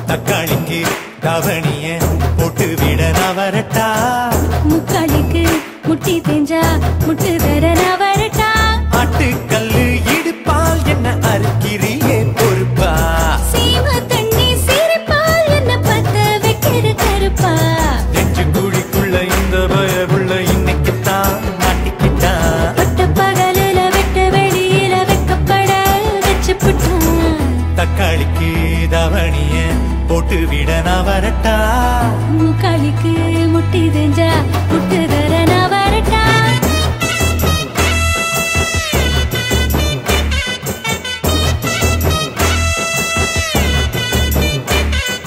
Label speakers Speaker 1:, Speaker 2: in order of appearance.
Speaker 1: தக்காளிக்கு தவணிய போட்டு விட நான் வரட்டா
Speaker 2: முக்காலுக்கு முட்டி தேஞ்சா முட்டு தர நான் வரட்டா
Speaker 1: ஆட்டுக்கல்லு இடுப்பு